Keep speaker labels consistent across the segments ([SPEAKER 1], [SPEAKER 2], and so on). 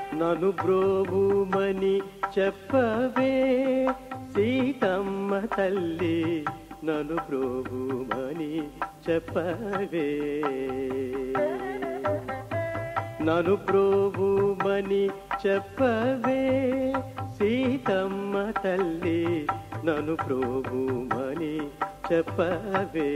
[SPEAKER 1] నను బ్రోవుమని చెప్పవే సీతమ్మ తల్లి నను బ్రోవుమని చెప్పవే నను బ్రోవుమని చెప్పవే సీతమ్మ తల్లి నను బ్రోవుమని చెప్పవే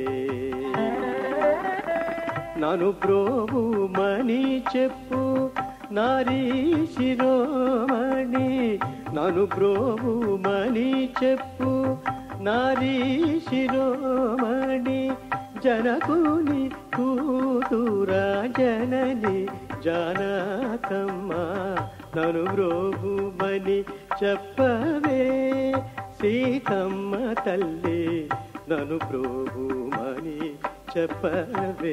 [SPEAKER 1] నను బ్రోవుమని చెప్పు నారీ శిరోమణి నను బ్రోవుమని చెప్పు నారీ శిరోమణి జనకుని కూతురా జనని జానకమ్మ నను బ్రోవుమని చెప్పవే సీతమ్మ తల్లి నను బ్రోవుమని చెప్పవే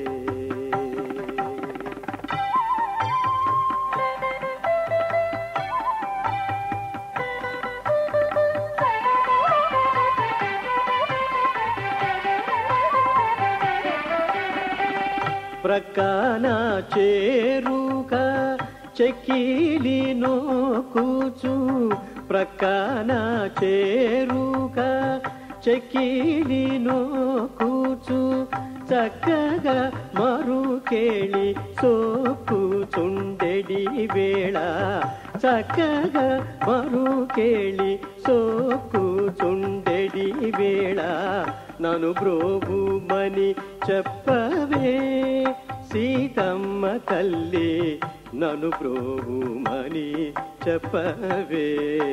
[SPEAKER 1] ప్రక్కన చేరుక చెక్కిలి నోకుచు ప్రక్కన చేరుక చెక్కిలి నోకుచు చక్కగా మరుకేళి సోకుచుండెడి వేళ చక్కగా మరుకేళి సోకుచుండెడి వేళ నను బ్రోవుమని చెప్పవే సీతమ్మ తల్లి నను బ్రోవుమని చెప్పవే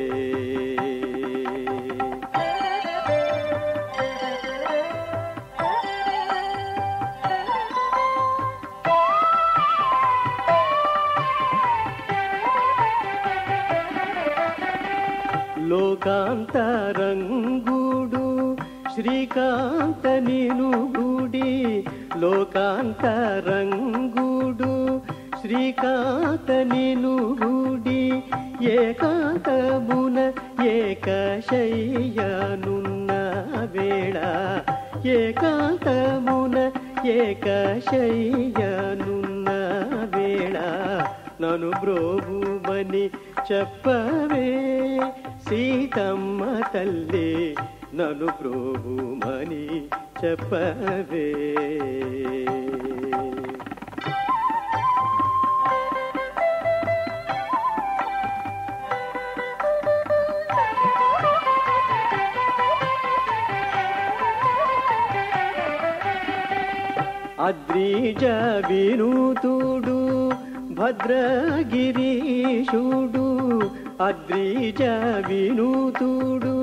[SPEAKER 1] లోకాంతరంగుడు శ్రీకాంత నిను గుడి లోకాంతరంగుడు శ్రీకాంత నిను గుడి ఏకాంతమున ఏకశయ్యనున్న వేళ ఏకాంతమున ఏకశయ్యనున్న వేళ నను బ్రోవుమని చెప్పవే సీతమ్మ తల్లి నను బ్రోవుమని చెప్పవే అద్రీజ వినూతుడు భద్రగిరీషుడు అద్రీజ వినూతుడు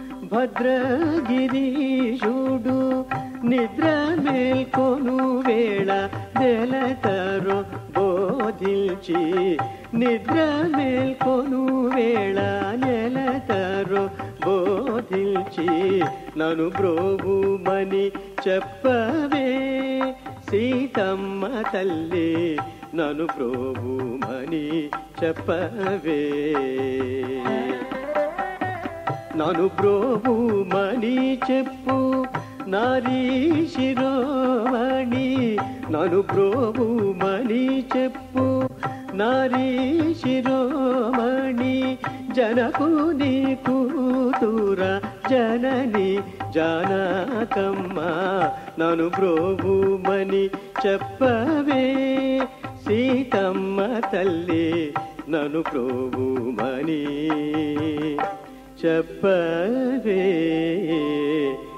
[SPEAKER 1] భద్రగిరీషుడు నిద్ర మేల్కొను వేళ నెలతరు బోధించి నిద్ర మేల్కొను వేళ నెలతరు బోధించి నను బ్రోవుమని చెప్పవే సీతమ్మ తల్లి నను బ్రోవుమని చెప్పవే నను బ్రోవుమని చెప్పు నారీ శిరోమణి నను బ్రోవుమని చెప్పు నారీ శిరోమణి జనకుని కూతుర జనని జానకమ్మ నను బ్రోవుమని చెప్పవే సీతమ్మ తల్లి నను బ్రోవుమని చెప్పవే